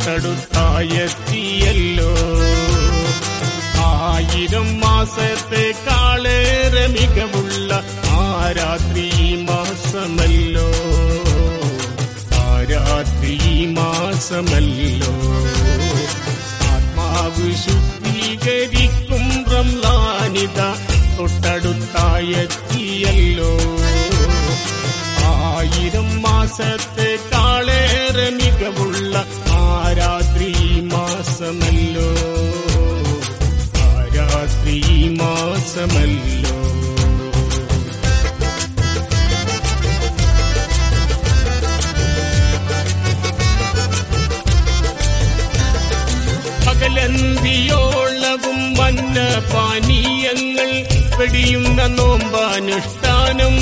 തൊട്ടടുത്തായെത്തിയല്ലോ ആയിരം മാസത്തെക്കാളേറെ മികവുള്ള ആ രാത്രി മാസമല്ലോ ആ രാത്രി മാസമല്ലോ ആത്മാവ് ശുദ്ധീകരിക്കും റംലാനിത തൊട്ടടുത്തായെത്തിയല്ലോ ആയിരം മാസത്തെക്കാളേറെ മികവുള്ള ആ രാത്രി മാസമല്ലോ ആ രാത്രി മാസമല്ലോ പകലന്തിയോളവും വന്ന പാനീയങ്ങൾ വെടിയുന്ന നോമ്പാനുഷ്ഠാനം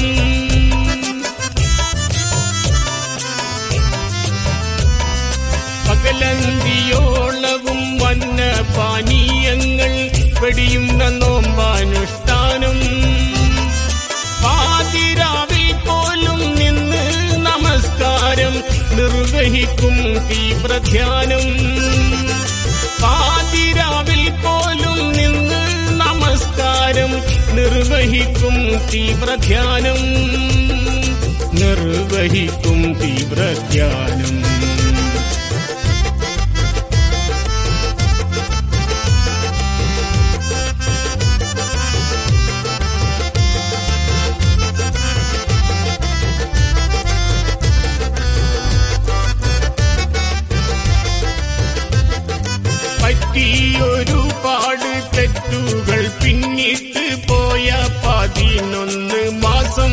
പകലന്തിയോളവും വന്ന പാനീയങ്ങൾ വെടിയുന്ന നോമ്പാനുഷ്ഠാനം പാതിരാവിൽ പോലും നിന്ന് നമസ്കാരം നിർവഹിക്കും തീവ്രധ്യാനം പാതിരാവിൽ പോലും നിന്ന് നമസ്കാരം നിർവഹിക്കും തീവ്രധ്യാനം നിർവഹിക്കും തീവ്രധ്യാനം പറ്റിയൊരുപാട് തെറ്റുകൾ പിന്നിട്ട് പോയ പതിനൊന്ന് മാസം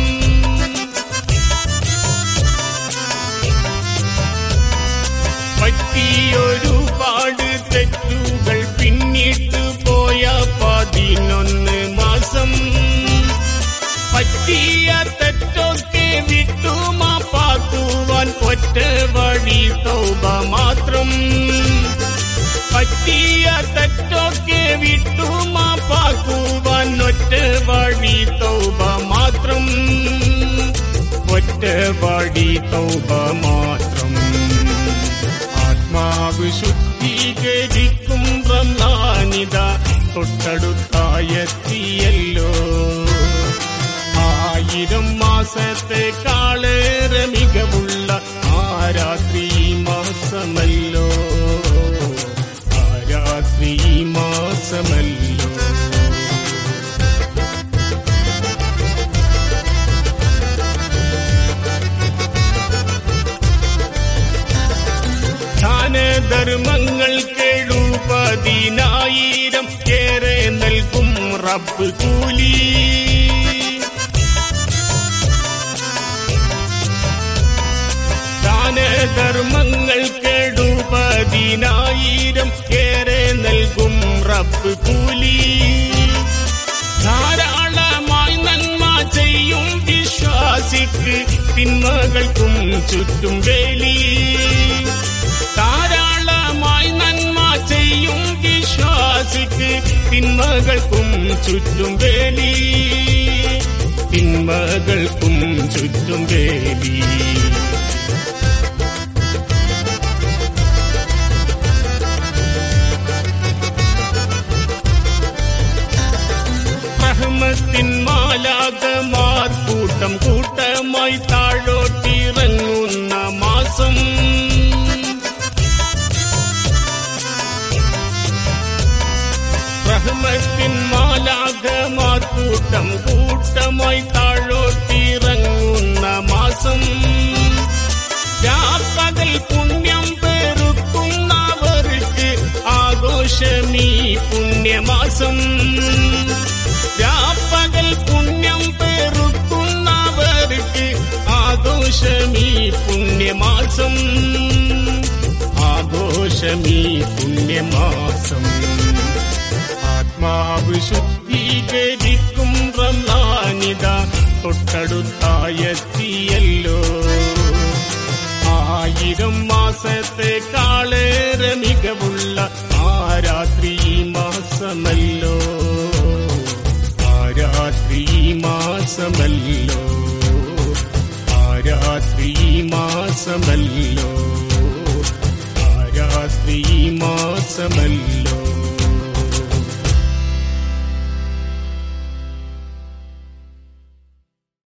പറ്റിയൊരുപാട് തെറ്റുകൾ പിന്നിട്ട് പോയ പതിനൊന്ന് മാസം പറ്റിയ തെറ്റൊക്കെ വിട്ടുമാപ്പാക്കുവാൻ ഒറ്റ വഴി തൗബ മാത്രം പറ്റിയ തെറ്റൊക്കെ വിട്ടുമാപ്പാക്കുവാൻ ഒറ്റ വഴി തൗബ മാത്രം ഒറ്റ വഴി തൗബ മാത്രം ആത്മാവ് ശുദ്ധീകരിക്കും റംലാനിത തൊട്ടടുത്തായെത്തിയല്ലോ ആയിരം മാസത്തെക്കാളേറെ മികവുള്ള ആ രാത്രി മാസമല്ലോ ആ രാത്രി മാസമല്ലോ ദാനധർമ്മങ്ങൾ കേഴുപതിനായിരം ഏറെ നൽകും റബ്ബ് കൂലി ദാനധർമ്മങ്ങൾ കേഴുപതിനായിരം ഏറെ നൽകും റബ്ബ് കൂലി ധാരാളമായി നന്മ ചെയ്യും വിശ്വാസിക്ക് തിന്മകൾക്കും ചുറ്റും വേലി ധാരാളമായി നന്മ ചെയ്യും വിശ്വാസിക്ക് തിന്മകൾക്കും ചുറ്റും വേലി തിന്മകൾക്കും ചുറ്റും വേലി റഹ്മത്തിൻ മാലാകമാർ കൂട്ടം കൂട്ടമായി താഴോട്ടിറങ്ങുന്ന മാസം റഹ്മത്തിൻ മാലാകമാർ കൂട്ടം കൂട്ടമായി താഴോട്ടിറങ്ങുന്ന മാസം രാപ്പകൽ പുണ്യം പെറുക്കുന്നവർക്ക് ആഘോഷമീ പുണ്യമാസം രാപ്പകൽ പുണ്യം പെറുക്കുന്നവർക്ക് ആഘോഷമീ പുണ്യമാസം ആഘോഷമീ പുണ്യമാസം ആത്മാവ് ശുദ്ധീകരിക്കും റംലാനിത തൊട്ടടുത്തായെത്തിയല്ലോ ആയിരം മാസത്തെക്കാളേറെ മികവുള്ള ആ രാത്രി മാസമല്ലോ ആ രാത്രി മാസമല്ലോ ആ രാത്രി മാസമല്ലോ